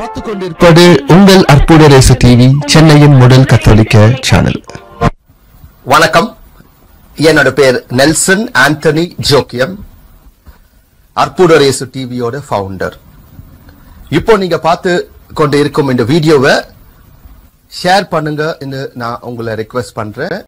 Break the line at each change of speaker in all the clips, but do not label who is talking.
பார்த்து கொண்டிருப்பது உங்கள் அற்புத ரேசு டிவி சென்னையின் முதல் கத்தோலிக்க சேனல்
வணக்கம் என்னோட பேர் நெல்சன் ஆண்டனி ஜோக்கியம் அற்புதரேசு டிவியோட ஃபவுண்டர் இப்போ நீங்க பார்த்து கொண்டு இருக்கும் இந்த வீடியோவை ஷேர் பண்ணுங்க நான் உங்களை ரெக்வெஸ்ட் பண்றேன்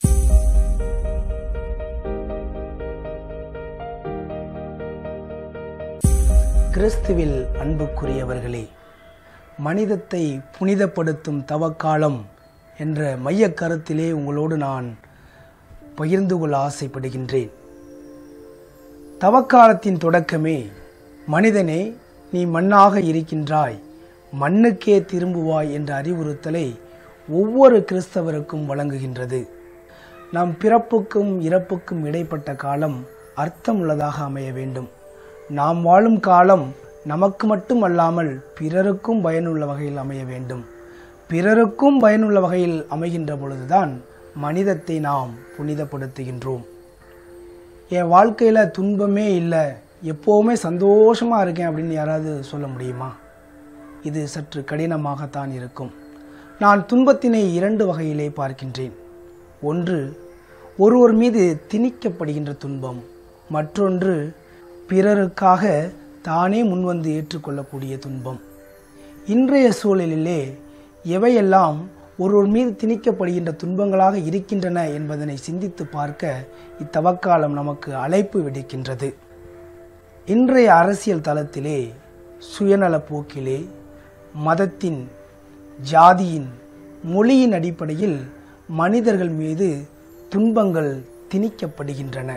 கிறிஸ்துவில் அன்புக்குரியவர்களே மனிதத்தை புனிதப்படுத்தும் தவக்காலம் என்ற மையக் கருத்திலே உங்களோடு நான் பகிர்ந்து கொள்ள ஆசைப்படுகின்றேன் தவக்காலத்தின் தொடக்கமே மனிதனே நீ மண்ணாக இருக்கின்றாய் மண்ணுக்கே திரும்புவாய் என்ற அறிவுறுத்தலை ஒவ்வொரு கிறிஸ்தவருக்கும் வழங்குகின்றது நம் பிறப்புக்கும் இறப்புக்கும் இடைப்பட்ட காலம் அர்த்தமுள்ளதாக அமைய வேண்டும் நாம் வாழும் காலம் நமக்கு மட்டும் அல்லாமல் பிறருக்கும் பயனுள்ள வகையில் அமைய வேண்டும் பிறருக்கும் பயனுள்ள வகையில் அமைகின்ற பொழுதுதான் மனிதத்தை நாம் புனிதப்படுத்துகின்றோம் என் வாழ்க்கையில் துன்பமே இல்லை எப்போவுமே சந்தோஷமாக இருக்கேன் அப்படின்னு யாராவது சொல்ல முடியுமா இது சற்று கடினமாகத்தான் இருக்கும் நான் துன்பத்தினை இரண்டு வகையிலே பார்க்கின்றேன் ஒன்று ஒருவர் மீது திணிக்கப்படுகின்ற துன்பம் மற்றொன்று பிறருக்காக தானே முன்வந்து ஏற்றுக்கொள்ளக்கூடிய துன்பம் இன்றைய சூழலிலே எவையெல்லாம் ஒருவர் மீது திணிக்கப்படுகின்ற துன்பங்களாக இருக்கின்றன என்பதனை சிந்தித்து பார்க்க இத்தவக்காலம் நமக்கு அழைப்பு விடுக்கின்றது இன்றைய அரசியல் தளத்திலே சுயநல போக்கிலே மதத்தின் ஜாதியின் மொழியின் அடிப்படையில் மனிதர்கள் மீது துன்பங்கள் திணிக்கப்படுகின்றன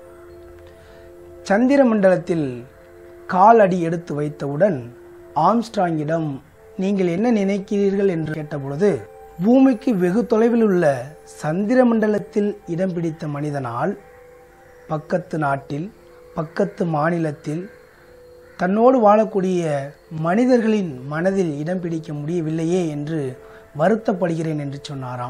சந்திர மண்டலத்தில் கால் அடி எடுத்து வைத்தவுடன் ஆம்ஸ்ட்ராங்கிடம் நீங்கள் என்ன நினைக்கிறீர்கள் என்று கேட்டபொழுது பூமிக்கு வெகு தொலைவில் உள்ள சந்திர மண்டலத்தில் இடம் பிடித்த மனிதனால் பக்கத்து நாட்டில் பக்கத்து மாநிலத்தில் தன்னோடு வாழக்கூடிய மனிதர்களின் மனதில் இடம் பிடிக்க முடியவில்லையே என்று வருத்தப்படுகிறேன் என்று சொன்னாராம்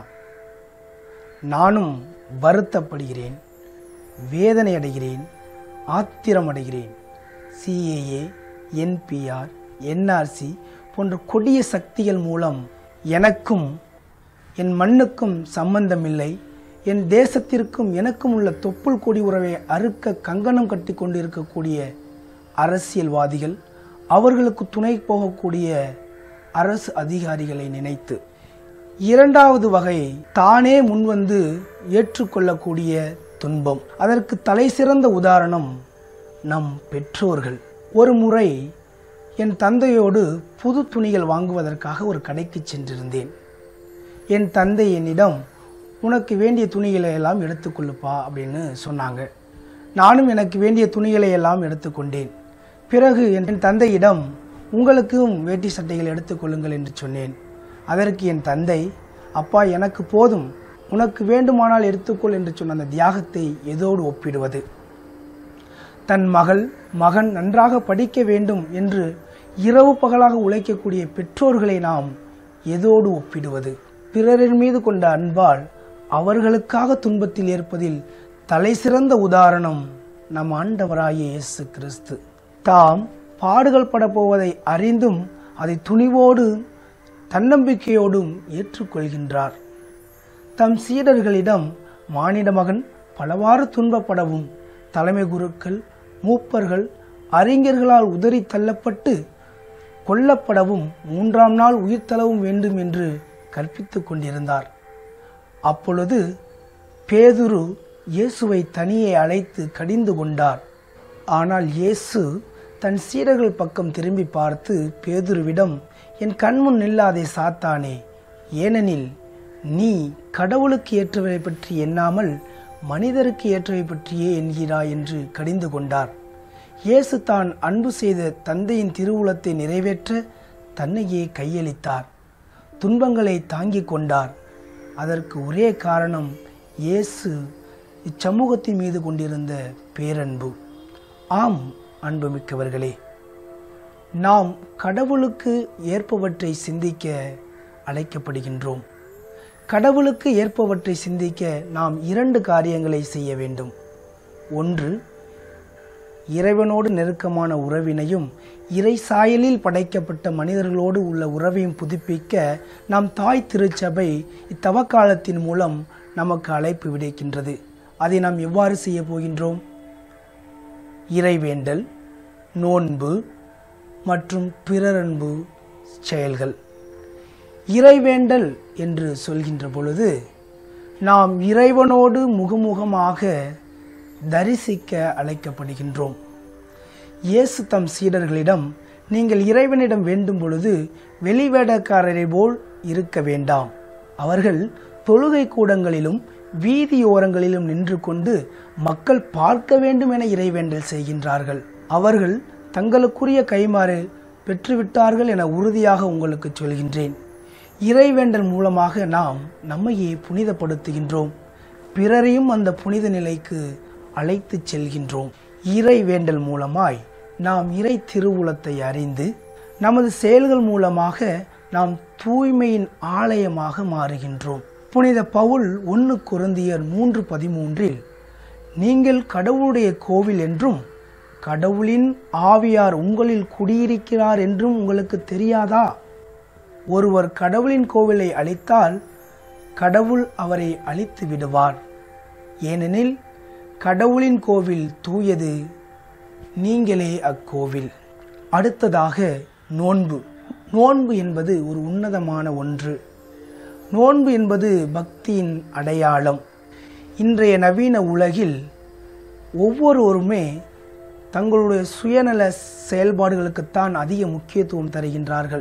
நானும் வருத்தப்படுகிறேன் வேதனை அடைகிறேன் ஆத்திரம் அடைகிறேன் சிஏஏ என்பிஆர் என்ஆர்சி போன்ற கொடிய சக்திகள் மூலம் எனக்கும் என் மண்ணுக்கும் சம்பந்தமில்லை என் தேசத்திற்கும் எனக்கும் உள்ள தொப்புள் கொடி உறவை அறுக்க கங்கணம் கட்டி கொண்டிருக்கக்கூடிய அரசியல்வாதிகள் அவர்களுக்கு துணை போகக்கூடிய அரசு அதிகாரிகளை நினைத்து இரண்டாவது வகை தானே முன்வந்து ஏற்றுக்கொள்ளக்கூடிய துன்பம் அதற்கு தலை சிறந்த உதாரணம் நம் பெற்றோர்கள் ஒரு முறை என் தந்தையோடு புது துணிகள் வாங்குவதற்காக ஒரு கடைக்கு சென்றிருந்தேன் என் தந்தை என்னிடம் உனக்கு வேண்டிய துணிகளை எல்லாம் எடுத்துக்கொள்ளுப்பா அப்படின்னு சொன்னாங்க நானும் எனக்கு வேண்டிய துணிகளை எல்லாம் எடுத்துக்கொண்டேன் பிறகு என் தந்தையிடம் உங்களுக்கும் வேட்டி சட்டைகள் எடுத்துக்கொள்ளுங்கள் என்று சொன்னேன் அதற்கு என் தந்தை அப்பா எனக்கு போதும் உனக்கு வேண்டுமானால் எடுத்துக்கொள் என்று சொன்ன அந்த தியாகத்தை எதோடு ஒப்பிடுவது தன் மகள் மகன் நன்றாக படிக்க வேண்டும் என்று இரவு பகலாக உழைக்கக்கூடிய பெற்றோர்களை நாம் எதோடு ஒப்பிடுவது பிறரின் மீது கொண்ட அன்பால் அவர்களுக்காக துன்பத்தில் ஏற்பதில் தலை சிறந்த உதாரணம் நம் ஆண்டவராகிய இயேசு கிறிஸ்து தாம் பாடுகள் பட போவதை அறிந்தும் அதை துணிவோடு தன்னம்பிக்கையோடும் ஏற்றுக்கொள்கின்றார் தம் சீடர்களிடம் மானிட மகன் பலவாறு துன்பப்படவும் தலைமை குருக்கள் மூப்பர்கள் அறிஞர்களால் உதறி தள்ளப்பட்டு கொல்லப்படவும் மூன்றாம் நாள் உயிர்த்தளவும் வேண்டும் என்று கற்பித்துக் கொண்டிருந்தார் அப்பொழுது பேதுரு இயேசுவை தனியே அழைத்து கடிந்து கொண்டார் ஆனால் இயேசு தன் சீடர்கள் பக்கம் திரும்பி பார்த்து பேதுருவிடம் என் கண்முன் நில்லாதே சாத்தானே ஏனெனில் நீ கடவுளுக்கு ஏற்றவை பற்றி எண்ணாமல் மனிதருக்கு ஏற்றவை பற்றியே என்கிறாய் என்று கடிந்து கொண்டார் இயேசு தான் அன்பு செய்த தந்தையின் திருவுளத்தை நிறைவேற்ற தன்னையே கையளித்தார் துன்பங்களை தாங்கிக் கொண்டார் அதற்கு ஒரே காரணம் இயேசு இச்சமூகத்தின் மீது கொண்டிருந்த பேரன்பு ஆம் அன்புமிக்கவர்களே நாம் கடவுளுக்கு ஏற்பவற்றை சிந்திக்க அழைக்கப்படுகின்றோம் கடவுளுக்கு ஏற்பவற்றை சிந்திக்க நாம் இரண்டு காரியங்களை செய்ய வேண்டும் ஒன்று இறைவனோடு நெருக்கமான உறவினையும் இறை சாயலில் படைக்கப்பட்ட மனிதர்களோடு உள்ள உறவையும் புதுப்பிக்க நம் தாய் திருச்சபை இத்தவக்காலத்தின் மூலம் நமக்கு அழைப்பு விடுக்கின்றது அதை நாம் எவ்வாறு செய்ய போகின்றோம் இறைவேண்டல் நோன்பு மற்றும் பிறரன்பு செயல்கள் இறைவேண்டல் என்று சொல்கின்ற பொழுது நாம் இறைவனோடு முகமுகமாக தரிசிக்க அழைக்கப்படுகின்றோம் இயேசு தம் சீடர்களிடம் நீங்கள் இறைவனிடம் வேண்டும் பொழுது வெளிவேடக்காரரை போல் இருக்க வேண்டாம் அவர்கள் தொழுகை கூடங்களிலும் வீதியோரங்களிலும் நின்று கொண்டு மக்கள் பார்க்க வேண்டும் என இறைவேண்டல் செய்கின்றார்கள் அவர்கள் தங்களுக்குரிய கைமாறு பெற்றுவிட்டார்கள் என உறுதியாக உங்களுக்கு சொல்கின்றேன் இறைவேண்டல் மூலமாக நாம் நம்மையே புனிதப்படுத்துகின்றோம் பிறரையும் அந்த புனித நிலைக்கு அழைத்துச் செல்கின்றோம் இறை வேண்டல் மூலமாய் நாம் இறை திருவுளத்தை அறிந்து நமது செயல்கள் மூலமாக நாம் தூய்மையின் ஆலயமாக மாறுகின்றோம் புனித பவுல் ஒன்று குருந்தியர் மூன்று பதிமூன்றில் நீங்கள் கடவுளுடைய கோவில் என்றும் கடவுளின் ஆவியார் உங்களில் குடியிருக்கிறார் என்றும் உங்களுக்கு தெரியாதா ஒருவர் கடவுளின் கோவிலை அழித்தால் கடவுள் அவரை அழித்து விடுவார் ஏனெனில் கடவுளின் கோவில் தூயது நீங்களே அக்கோவில் அடுத்ததாக நோன்பு நோன்பு என்பது ஒரு உன்னதமான ஒன்று நோன்பு என்பது பக்தியின் அடையாளம் இன்றைய நவீன உலகில் ஒவ்வொருவருமே தங்களுடைய சுயநல செயல்பாடுகளுக்குத்தான் அதிக முக்கியத்துவம் தருகின்றார்கள்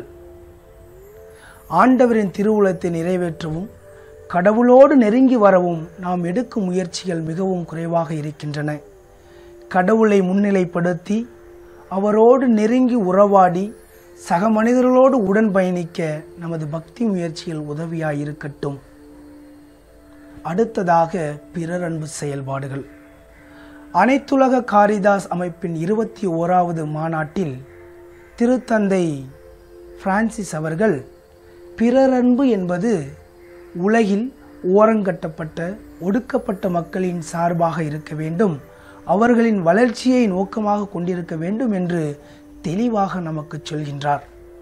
ஆண்டவரின் திருவுளத்தை நிறைவேற்றவும் கடவுளோடு நெருங்கி வரவும் நாம் எடுக்கும் முயற்சிகள் மிகவும் குறைவாக இருக்கின்றன கடவுளை முன்னிலைப்படுத்தி அவரோடு நெருங்கி உறவாடி சக மனிதர்களோடு உடன் பயணிக்க நமது பக்தி முயற்சிகள் உதவியாயிருக்கட்டும் அடுத்ததாக பிறர் அன்பு செயல்பாடுகள் அனைத்துலக காரிதாஸ் அமைப்பின் இருபத்தி ஓராவது மாநாட்டில் திருத்தந்தை பிரான்சிஸ் அவர்கள் பிறரன்பு என்பது உலகில் ஓரங்கட்டப்பட்ட ஒடுக்கப்பட்ட மக்களின் சார்பாக இருக்க வேண்டும் அவர்களின் வளர்ச்சியை நோக்கமாக கொண்டிருக்க வேண்டும் என்று தெளிவாக நமக்கு சொல்கின்றார்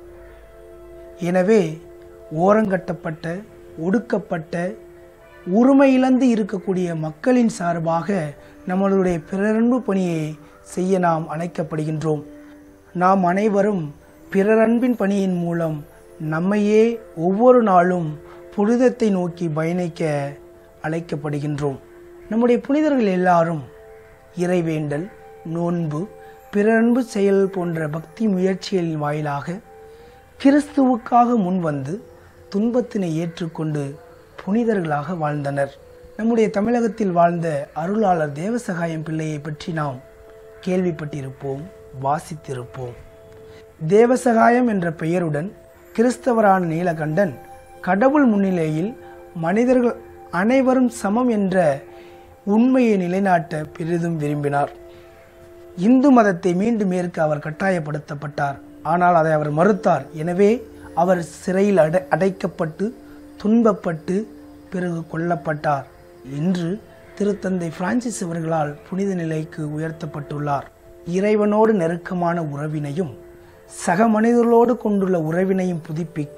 எனவே ஓரங்கட்டப்பட்ட ஒடுக்கப்பட்ட உரிமை இழந்து இருக்கக்கூடிய மக்களின் சார்பாக நம்மளுடைய பிறரன்பு பணியை செய்ய நாம் அழைக்கப்படுகின்றோம் நாம் அனைவரும் பிறரன்பின் பணியின் மூலம் நம்மையே ஒவ்வொரு நாளும் புனிதத்தை நோக்கி பயணிக்க அழைக்கப்படுகின்றோம் நம்முடைய புனிதர்கள் எல்லாரும் இறைவேண்டல் நோன்பு பிறரன்பு செயல் போன்ற பக்தி முயற்சிகளின் வாயிலாக கிறிஸ்துவுக்காக முன்வந்து துன்பத்தினை ஏற்றுக்கொண்டு புனிதர்களாக வாழ்ந்தனர் நம்முடைய தமிழகத்தில் வாழ்ந்த அருளாளர் தேவசகாயம் பிள்ளையை பற்றி நாம் கேள்விப்பட்டிருப்போம் வாசித்திருப்போம் தேவசகாயம் என்ற பெயருடன் கிறிஸ்தவரான நீலகண்டன் கடவுள் முன்னிலையில் மனிதர்கள் அனைவரும் சமம் என்ற உண்மையை நிலைநாட்ட பெரிதும் விரும்பினார் இந்து மதத்தை மீண்டும் ஏற்க அவர் கட்டாயப்படுத்தப்பட்டார் ஆனால் அதை அவர் மறுத்தார் எனவே அவர் சிறையில் அடை அடைக்கப்பட்டு துன்பப்பட்டு பிறகு கொல்லப்பட்டார் இன்று திருத்தந்தை பிரான்சிஸ் அவர்களால் புனித நிலைக்கு உயர்த்தப்பட்டுள்ளார் இறைவனோடு நெருக்கமான உறவினையும் சக மனிதர்களோடு கொண்டுள்ள உறவினையும் புதுப்பிக்க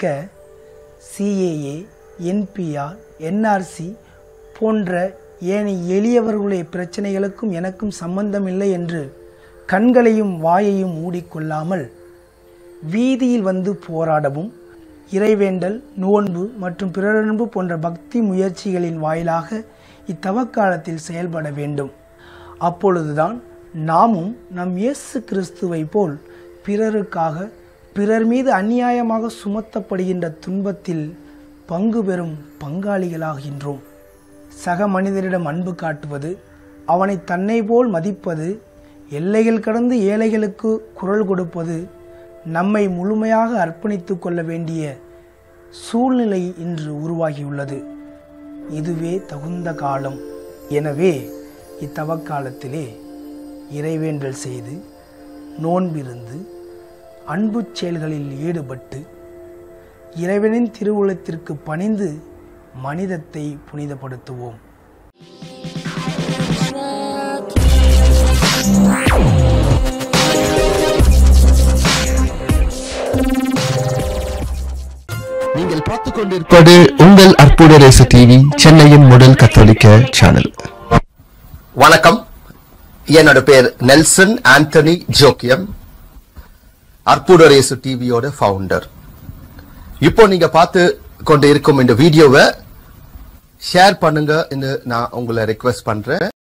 சிஏஏ என்பிஆர் என்ஆர்சி போன்ற ஏனைய எளியவர்களுடைய பிரச்சனைகளுக்கும் எனக்கும் சம்பந்தமில்லை என்று கண்களையும் வாயையும் மூடிக்கொள்ளாமல் வீதியில் வந்து போராடவும் இறைவேண்டல் நோன்பு மற்றும் பிறரன்பு போன்ற பக்தி முயற்சிகளின் வாயிலாக இத்தவக்காலத்தில் செயல்பட வேண்டும் அப்பொழுதுதான் நாமும் நம் இயேசு கிறிஸ்துவை போல் பிறருக்காக பிறர் மீது அநியாயமாக சுமத்தப்படுகின்ற துன்பத்தில் பங்கு பெறும் பங்காளிகளாகின்றோம் சக மனிதரிடம் அன்பு காட்டுவது அவனை தன்னை போல் மதிப்பது எல்லைகள் கடந்து ஏழைகளுக்கு குரல் கொடுப்பது நம்மை முழுமையாக அர்ப்பணித்துக் கொள்ள வேண்டிய சூழ்நிலை இன்று உருவாகியுள்ளது இதுவே தகுந்த காலம் எனவே இத்தவக்காலத்திலே இறைவேண்டல் செய்து நோன்பிருந்து அன்புச் செயல்களில் ஈடுபட்டு இறைவனின் திருவுளத்திற்கு பணிந்து மனிதத்தை புனிதப்படுத்துவோம்
Thank you.
பார்த்துக் கொண்டிருப்பது உங்கள் அற்புத ரேசு டிவி சென்னையின் முதல் கத்தோலிக்க சேனல்
வணக்கம் என்னோட பேர் நெல்சன் ஆண்டனி ஜோக்கியம் அற்புதரேசு டிவியோட ஃபவுண்டர் இப்போ நீங்க பார்த்து கொண்டு இருக்கும் இந்த வீடியோவை ஷேர் பண்ணுங்க நான் உங்களை ரெக்வெஸ்ட் பண்றேன்